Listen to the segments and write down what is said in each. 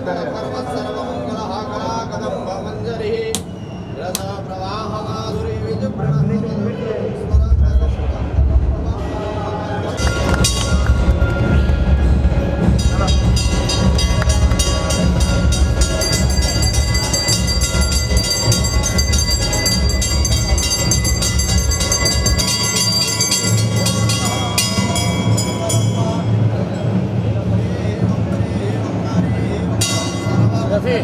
రఫీ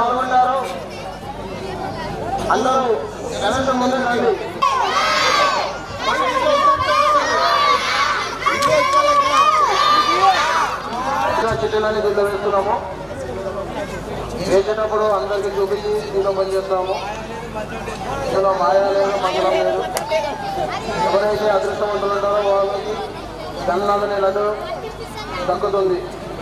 పాల్గొంటారో అందరూ కరెంట్ ముందు రండి ఇంకా చిట్టీలన్నీ దీంట్లో వేస్తున్నాము వేసేటప్పుడు అందరికీ చూపించి దీంట్లో పనిచేస్తాము ఇందులో మాయా లేదు మంగళం లేదు ఎవరైతే అదృష్టవంతులు ఉంటారో వాళ్ళకి గన్నాథని లడ్డు దక్కుతుంది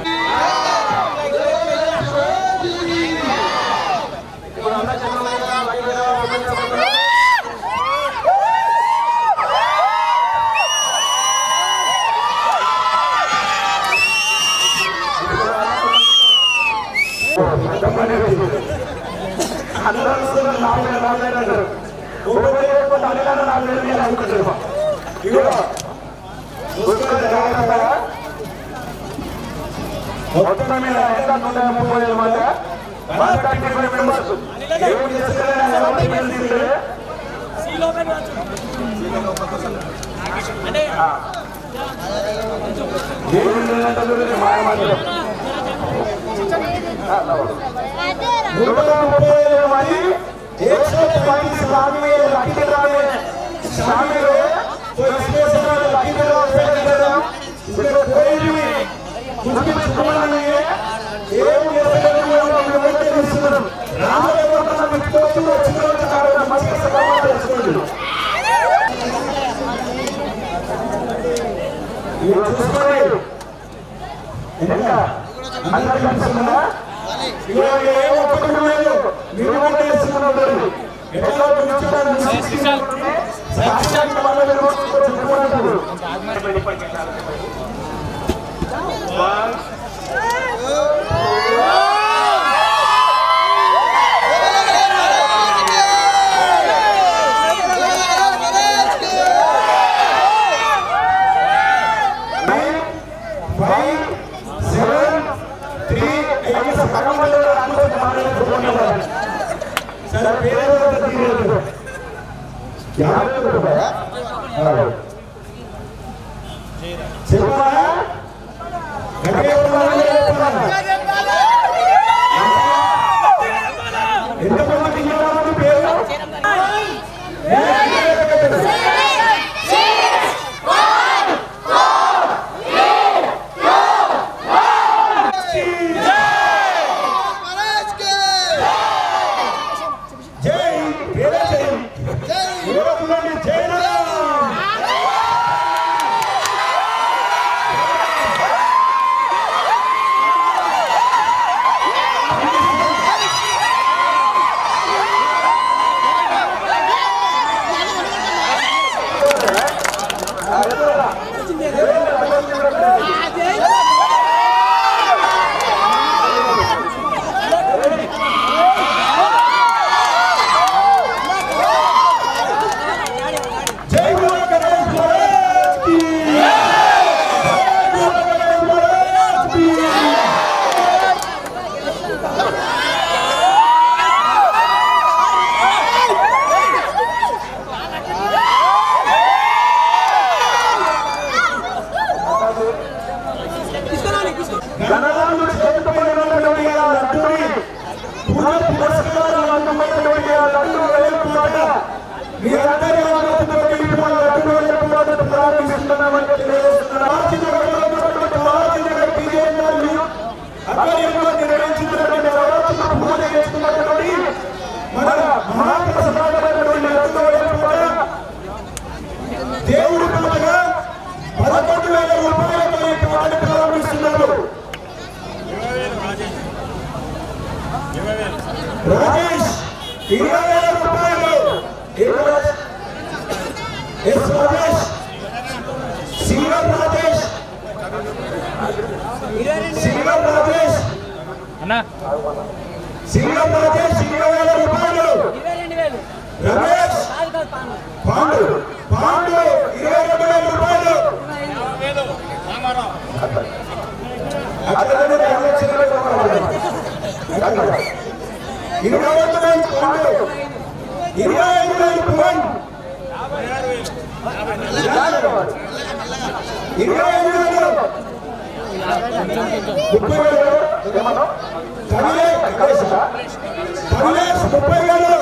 ఇప్పుడు అందరూ చిన్న లైట్ మీద ఓపెన్ చేసుకుంటున్నారు. అందరూ నాలుగు నాలుగు అంటారు ఒకటి నాలుగు నాలుగు అనుకుంటున్నాం ఇదిగో చూసుకొని జాగ్రత్తగా మొత్తం మీద ఎంత నూట ముప్పై ఐదు మంది వన్ థర్టీ ఫైవ్ మెంబర్స్ ఏమి చేస్తే నూట ముప్పై ఐదు మంది एक पैंतीस लाख में लकी ड्रा में शामिल हुए तो इसमें से मैं लकी ड्रा से कर रहा हूँ जिसको कोई भी उसकी छुपना नहीं है ఏం చేస్తున్నారో ఎవరైతే చేస్తున్నారో రామదేవ కన్నా పెట్టుకోవచ్చు వచ్చిన కారణం మంచి సమాధానం చేసుకోండి మీరు చూసుకోలేదు ఇంకా అందరు కలుసుకున్నా ఇవాళ ఏం ఒప్పుకున్నా లేదు మీరు కూడా చేసుకున్నారు ఎట్లా చూస్తారని సాక్షాత్ వాళ్ళ మీరు చెప్పుకుంటారు ఫైవ్ సెవెన్ త్రీ ఎయిట్ సగం మంది అనుకోవచ్చు మాట్లాడుకుంటున్నారు సార్ పేరు తీయలేదు యాభై రూపాయా చెప్పా ఎంతమంది ఇంతమంది పేరు జై పేరే జై యువకులండి జై రామ్ జై గురు గణేష్ మహారాజ్ కి జై గురు గణేష్ మహారాజ్ కి గణనాథుడి చేతిపై ఉన్నటువంటి ఆ లడ్డూని పునః పురస్కారం అందుకున్నటువంటి ఆ లడ్డూ వేలుతున్నాక మీరందరి ఆలోచనతోటి ఇప్పుడు లడ్డూ వేలుతున్నాక ప్రారంభిస్తున్నామని తెలియజేస్తున్నారు మార్చిన గడువుతున్నటువంటి మార్చిన గడు విజయంగా మీరు అక్కడిలో నిర్వహించినటువంటి నవరాత్రులు పూజ చేస్తున్నటువంటి మన మహాప్రసాదమైనటువంటి లడ్డూ వేలుతున్నాక దేవుడు కనుక పదకొండు వేల రూపాయలతో ఈ వాడి ప్రారంభిస్తున్నారు రాజేష్ ఇరవై వేల రూపాయలు ఇరవై S Rajesh singer Rajesh singer Rajesh అన్నా సింగర్ రాజేష్ ఇరవై వేల రూపాయలు రమేష్ పాండు పాండు ఇరవై రెండు వేల రూపాయలు అతను రమేష్ ఇరవై రూపాయలు ఇరవై రెండు వేలు పాండు ఇరవై ఐదు వేలు పవన్ ఇరవై ఐదు వేలు ముప్పై వేలు ఏమన్నా కవిలే కవిలేశ కవిలేశ్ ముప్పై వేలు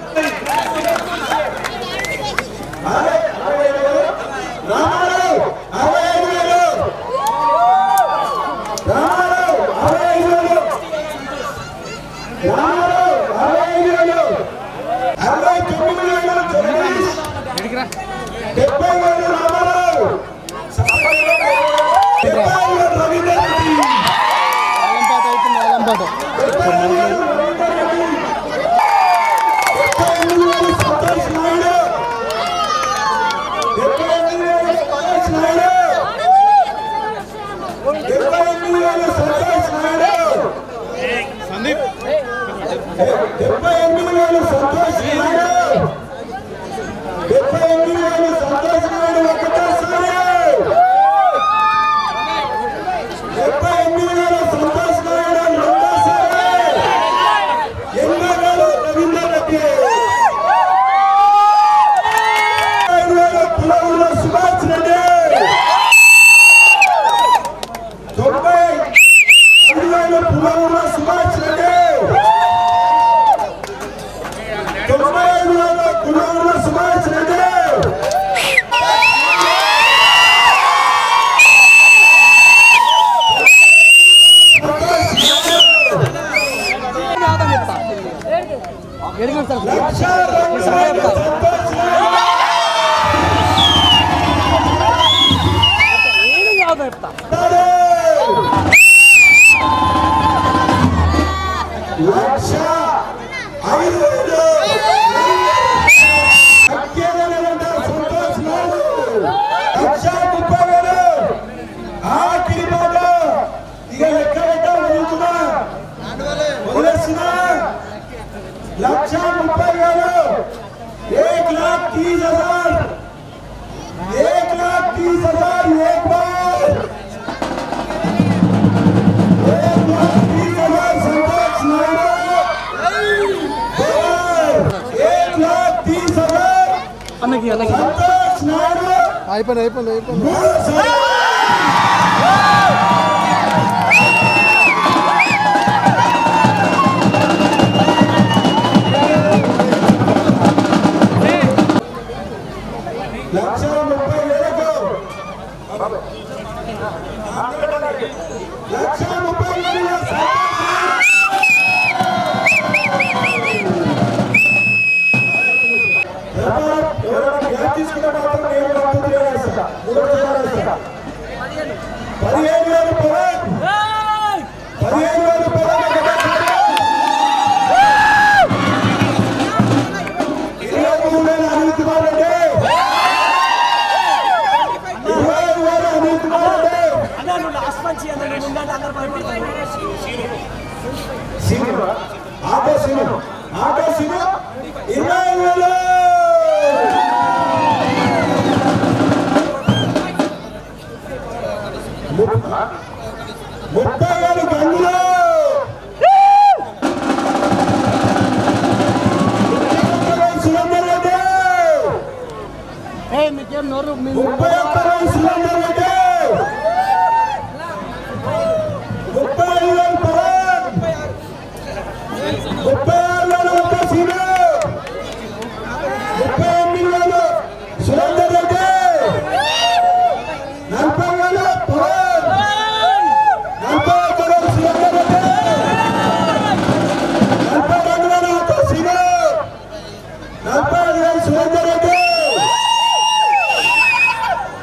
అరవై అరవై ఐదు వేలు రామారావు అరవై ఐదు వేలు రామారావు అరవై ఐదు వేలు రామారావు అరవై ఐదు వేలు అరవై తొమ్మిది వేలు జగదీష్ డెబ్బై వేలు రామారావు డెబ్బై వేలు రవీంద్ర రెడ్డి ఆలంపాట అవుతుంది ఆలంపాట డెబ్బై వేలు రవీంద్ర రెడ్డి డెబ్బై ఎనిమిది వేలు సంతోష్ నాయుడు డెబ్బై ఎనిమిది వేలు సంతోష్ నాయుడు డెబ్బై ఎనిమిది వేలు సంతోష్ నాయుడు సందీప్ డెబ్బై ఎనిమిది వేలు సంతోష్ నాయుడు డెబ్బై ఎనిమిది వేలు సంతోష్ నాయుడు ఒకటోసారి డెబ్బై ఎనిమిది వేలు సంతోష్ నాయుడు రెండోసారి ఎనభై వేలు రవీందర్ రెడ్డి ఐదు వేలు పులవూరులో సుభాష్ రెడ్డి తొంభై ఐదు వేలు పులవూరులో సుభాష్ రెడ్డి తొంభై ఐదు వేలు పులవూరులో సుభాష్ రెడ్డి ఎడిగిన సార్ లక్ష రెండు వేలు సంతోష్ నాయుడు ఏడు యాభై చెప్తా లక్ష ఐదు వేలు అక్కేదనంటే సంతోష్ నాయుడు లక్ష ముప్పై వేలు ఆ కిరీపాట ఇక లెక్క లెక్క వదులుతున్నా వదిలేస్తున్నా లక్ష ముప్పై వేలు एक लाख तीस हजार एक लाख तीस हजार एक बार एक लाख तीस हजार संतोष नायडू एक लाख तीस हजार అన్నకి అన్నకి संतोष नायडू అయిపోయింది అయిపోయింది అయిపోయింది మూడు సార్లు లక్ష ముప్పై వేలకు లక్ష ముప్పై వేల ఎవరైనా గ్యాప్ తీసుకుంటే మాత్రం నేను మాత్రం చేయాల్సిందా మూడో చేయాల్సిందా పదిహేను వేలు పవన్ పదిహేను వేలు పవన్ ఇరవై మూడు వేల అనిల్ కుమార్ రెడ్డి ఇరవై ఐదు వేల అనిల్ కుమార్ రెడ్డి సీను ఆటో సీను ఆటో సీను ఇరవై ఐదు వేలు ముప్ప- ముప్పై వేలు గంగులు సురేందర్ రెడ్డి ఏ మీకేం నోరు మీ ముప్పై ఒక్క వేలు సురేందర్ రెడ్డి ముప్పై ఐదు వేలు పవన్ ముప్పై ఆరు వేలు ఒక్క సీను ముప్పై ఎనిమిది వేలు సురేందర్ రెడ్డి నలభై వేలు పవన్ నలభై ఒక్క వేలు సురేందర్ రెడ్డి నలభై రెండు వేలు ఒక్క సీను నలభై ఐదు వేలు Surender Reddy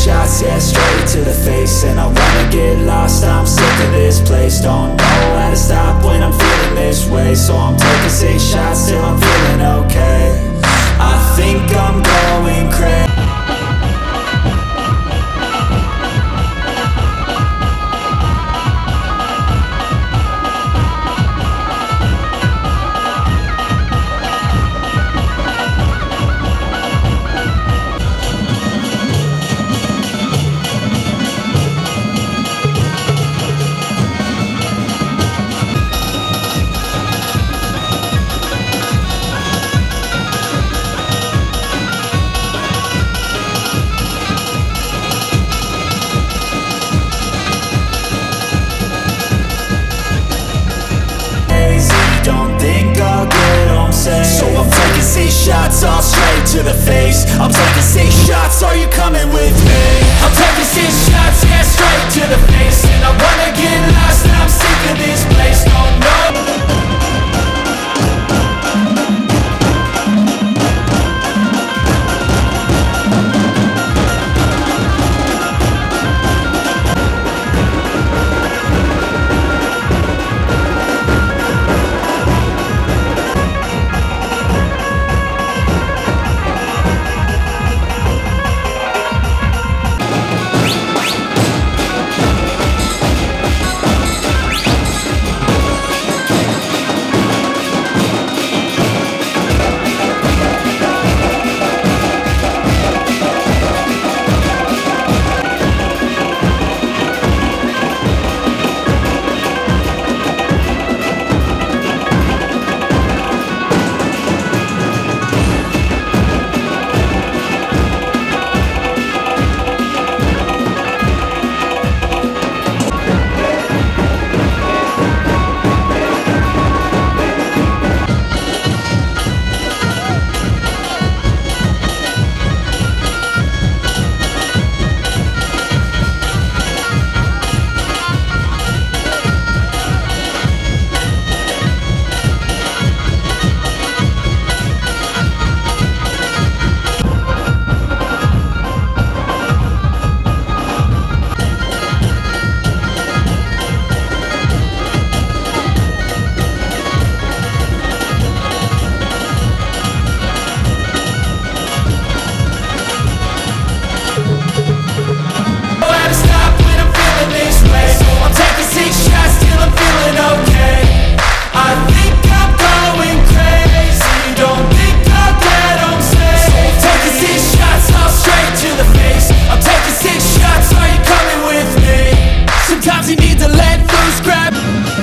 shots, yeah, straight to the face And I wanna get lost, I'm sick of this place Don't know how to stop when I'm feeling this way So I'm taking six shots till I'm feeling okay I think I'm going crazy crazy Don't think I'll get home safe So I'm taking six shots all straight to the face I'm taking six shots, are you coming with me? I'm taking six shots, yeah, straight to the face And I wanna get lost, I'm sick of this place No, no How to stop when I'm feeling this way So I'm taking six shots till I'm feeling okay I think I'm going crazy Don't think I'll get home safe So I'm taking six shots all straight to the face I'm taking six shots, are you coming with me? Sometimes you need to let loose, grab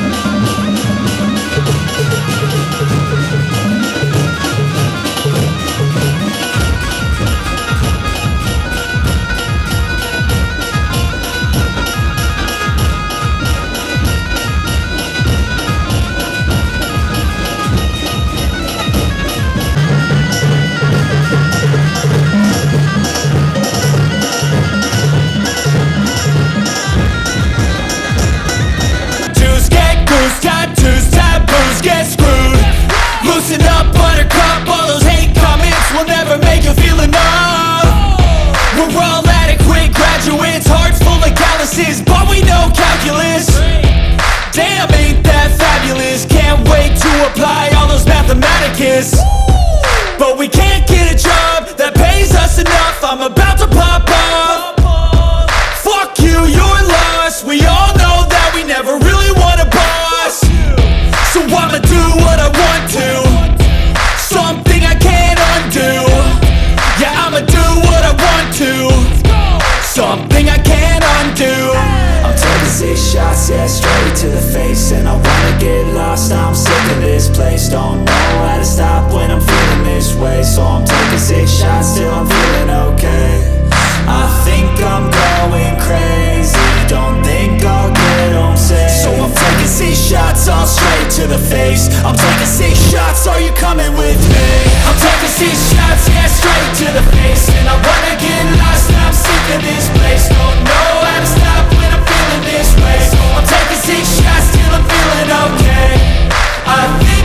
Tattoos get goose, tattoos, taboos get screwed Loosen up, buttercup, all those hate comments will never make you feel enough We're all adequate graduates, hearts full of calluses, but we know calculus Damn, ain't that fabulous, can't wait to apply all those mathematicus But we can't get a job that pays us enough, I'm about to pop off Fuck you, you're lost. We all know that we never really want a boss. So I'ma do what I want to. Something I can't undo. Yeah, I'ma do what I want to. Something I can't undo. I'm taking six shots, yeah, straight to the face. And I wanna get lost. I'm sick of this place. Don't know how to stop when I'm feeling this way. So I'm taking six shots till I'm feeling okay. I think I'm going crazy Don't think I'll get home safe So I'm taking six shots all straight to the face I'm taking six shots, are you coming with me? I'm taking six shots, yeah, straight to the face And I wanna get lost, I'm sick of this place Don't know how to stop when I'm feeling this way So I'm taking six shots till I'm feeling okay I think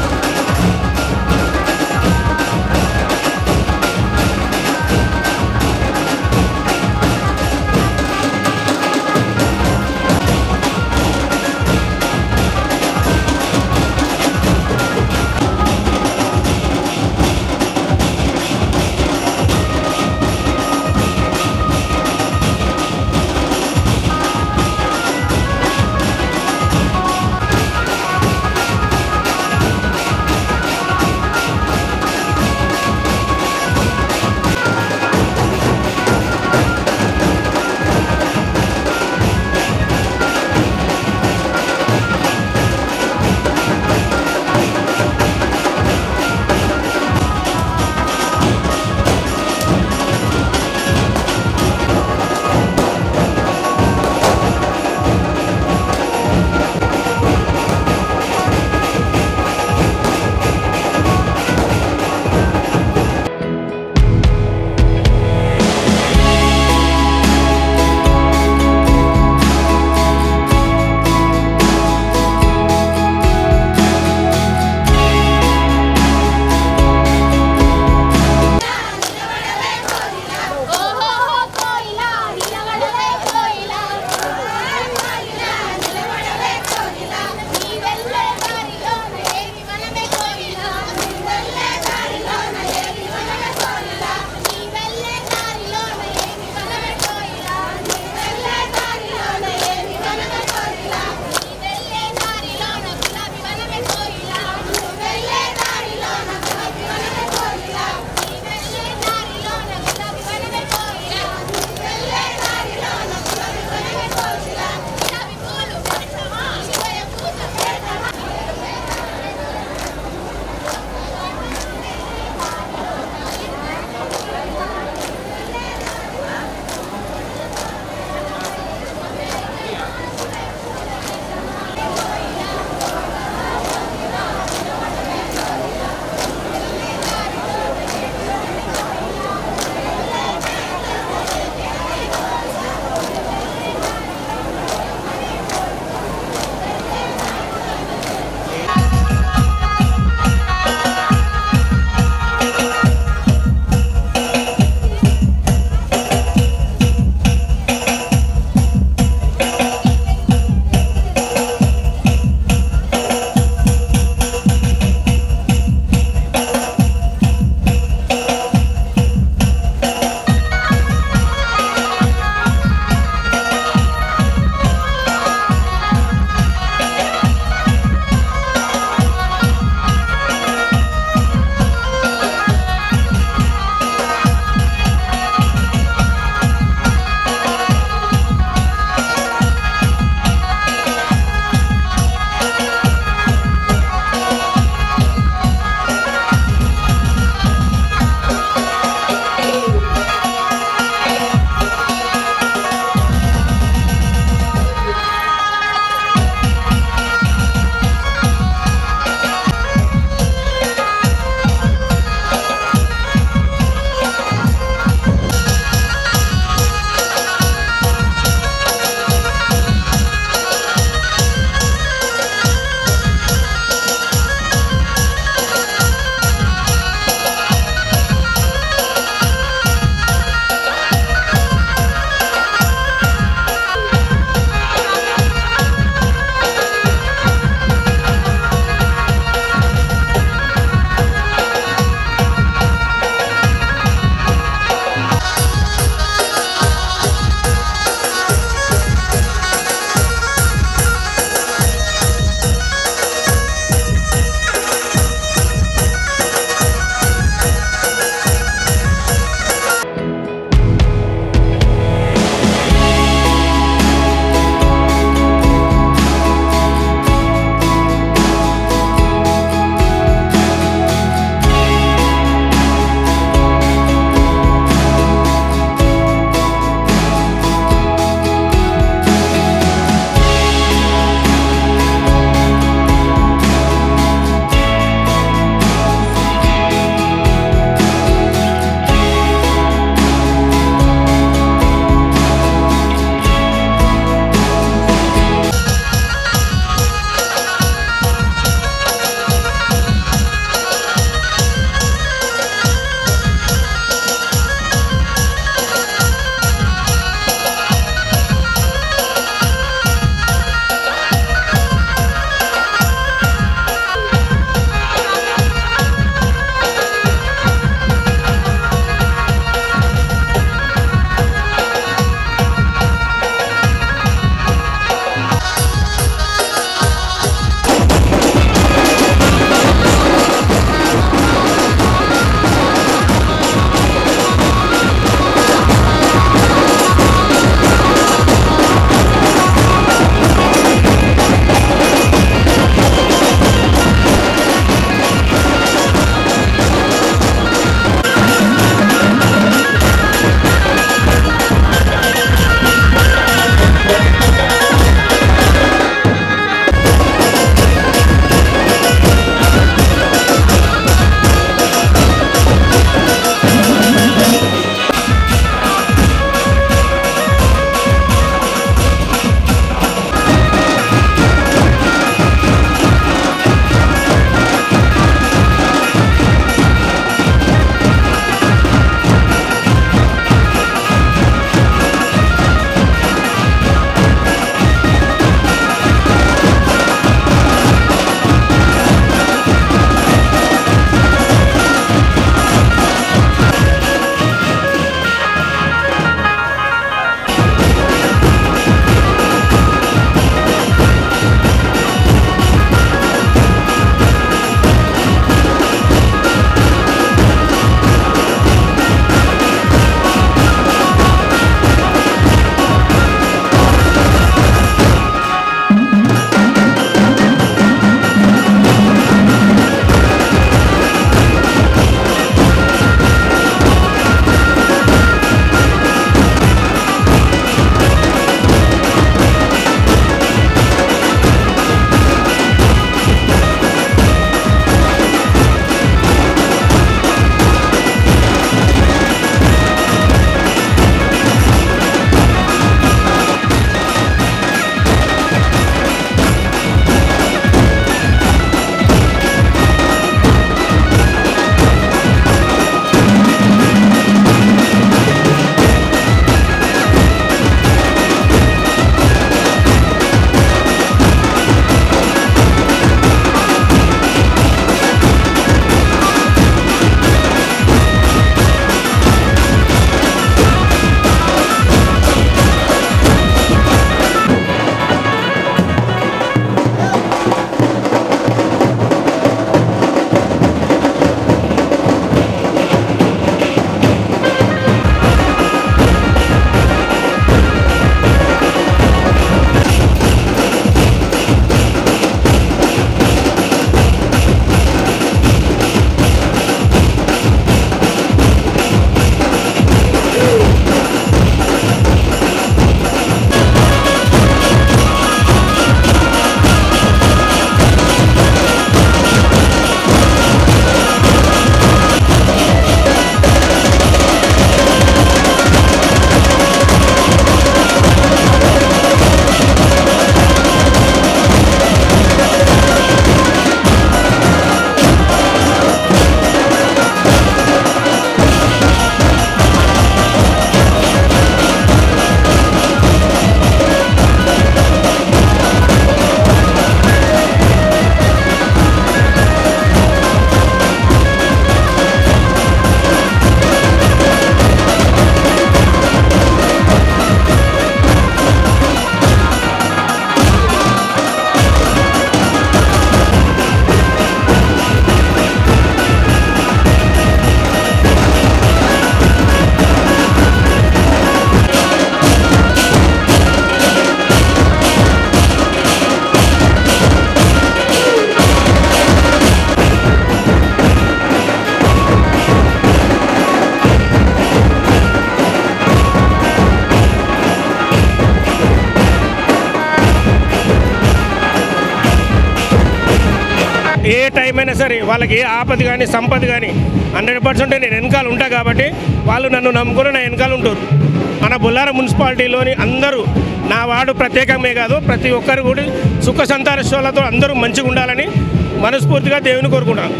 ఏ time అయినా సరే వాళ్ళకి ఏ ఆపద కానీ సంపద కానీ hundred percent నేను వెనకాల ఉంటా కాబట్టి వాళ్ళు నన్ను నమ్ముకుని నా వెనకాల ఉంటారు మన బొల్లార మున్సిపాలిటీలోని అందరూ నా వార్డు ప్రత్యేకమే కాదు ప్రతి ఒక్కరు కూడా సుఖ సంతాన అందరూ మంచిగా ఉండాలని మనస్ఫూర్తిగా దేవుని కోరుకుంటాను